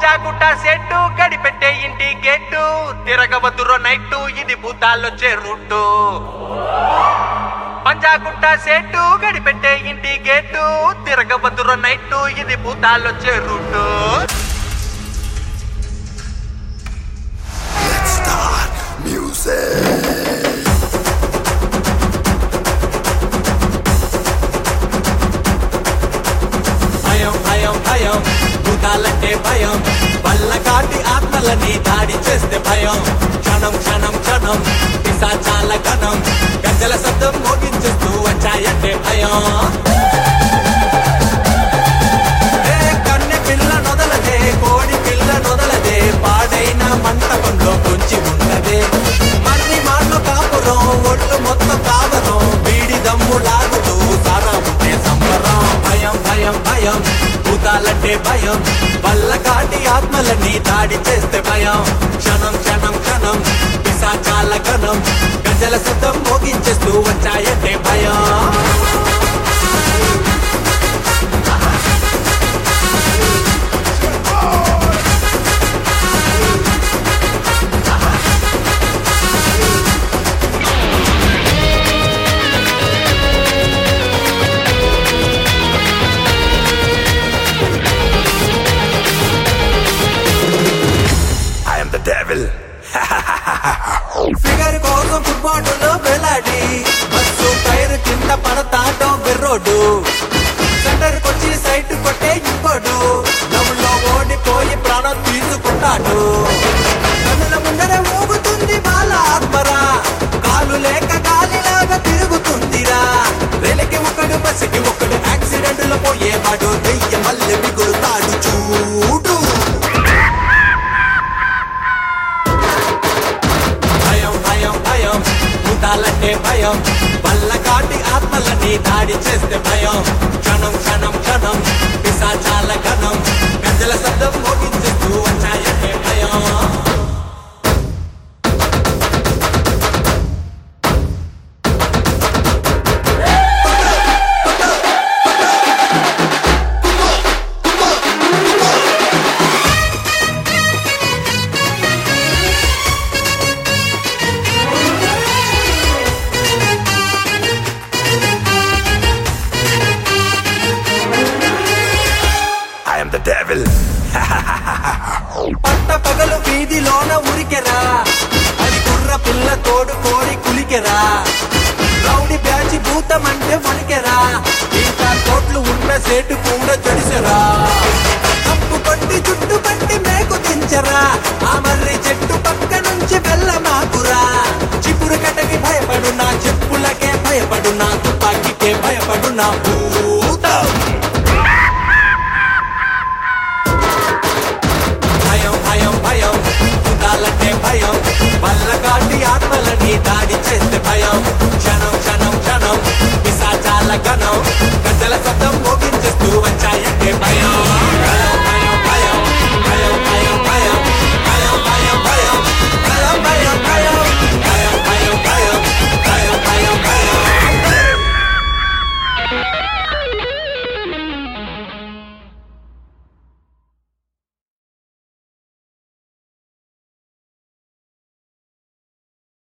Panjagutta set గడిపెట్టే ఇంటి గెట్టు తిరగవద్దురో నైట్టు ఇది భూతాలొచ్చే రూట్టు Panjagutta set గడిపెట్టే ఇంటి గెట్టు తిరగవద్దురో నైట్టు ఇది భూతాలొచ్చే రూట్టు Let's start music. భయం భయం భయం భూతాలంటే భయం వల్లకాటి ఆత్మలని దాడి చేస్తే భయం క్షణం క్షణం క్షణం పిశాచాల గణం గజల శబ్దం మోగించేస్తూ వచ్చాయంటే భయం ఏ కన్నె పిల్ల నొదలదే కోడి పిల్ల నొదలదే పాడైన మంటపంలో పొంచి ఉన్నదే మర్రి మాటలు కాపురం ఒళ్ళు మొత్తం కావరం వీడి దమ్ము లాగుతూ సారా ఉంటే సంబరం భయం భయం భయం భూతాలంటే భయం వల్లకాటి ఆత్మలని దాడి చేస్తే భయం క్షణం క్షణం క్షణం పిశాచాల గణం గజల శబ్దం మోగించేస్తూ వచ్చాయంటే భయం I am the devil. Figure కోసం ఫుట్బాటులో వెళ్ళాడి బస్సు టైర్ కింద పడతాడో బెర్రోడు సెంటర్ కొచ్చి సైట్ కొట్టే ఇంకోడు నవ్వులో ఓడిపోయి ప్రాణం తీసుకుంటాడు కన్నుల ముందర ఊగుతుంది వాళ్ళ ఆత్మరా కాలు లేక గాలిలాగా తిరుగుతుందిరా వెలికి ఒకడు బస్సుకి ఒకడు యాక్సిడెంట్ లో పోయేవాడు వెయ్యి మళ్ళీ మిగులుతాడు చూడు భయం భయం భయం భూతాలంటే భయం వల్లకాటి ఆత్మలని దాడి చేస్తే భయం క్షణం క్షణం క్షణం పిశాచాల గణం గజల శబ్దం మోగించేస్తూ వచ్చాయంటే భయం I am the devil. పట్ట పగలు వీధిలోన ఉరికెరా అది కుర్ర పిల్ల తోడు కోరి కులికెరా రౌడి బ్యాచి భూతమంటే వణికెరా ఇంకా కోట్లు ఉన్న సేటు కూడా జడిసెరా తప్పు కొట్టి జుట్టు పట్టి మేకు దించరా ఆ మర్రి చెట్టు పక్క నుంచి వెళ్ళమాకురా చిపురు కట్టకి భయపడు నా చెప్పులకే భయపడు నా తుపాకీకే భయపడు నా భూతం భయం భయం భయం భూతాలంటే భయం వల్లకాటి ఆత్మలని దాడి చేస్తే భయం క్షణం క్షణం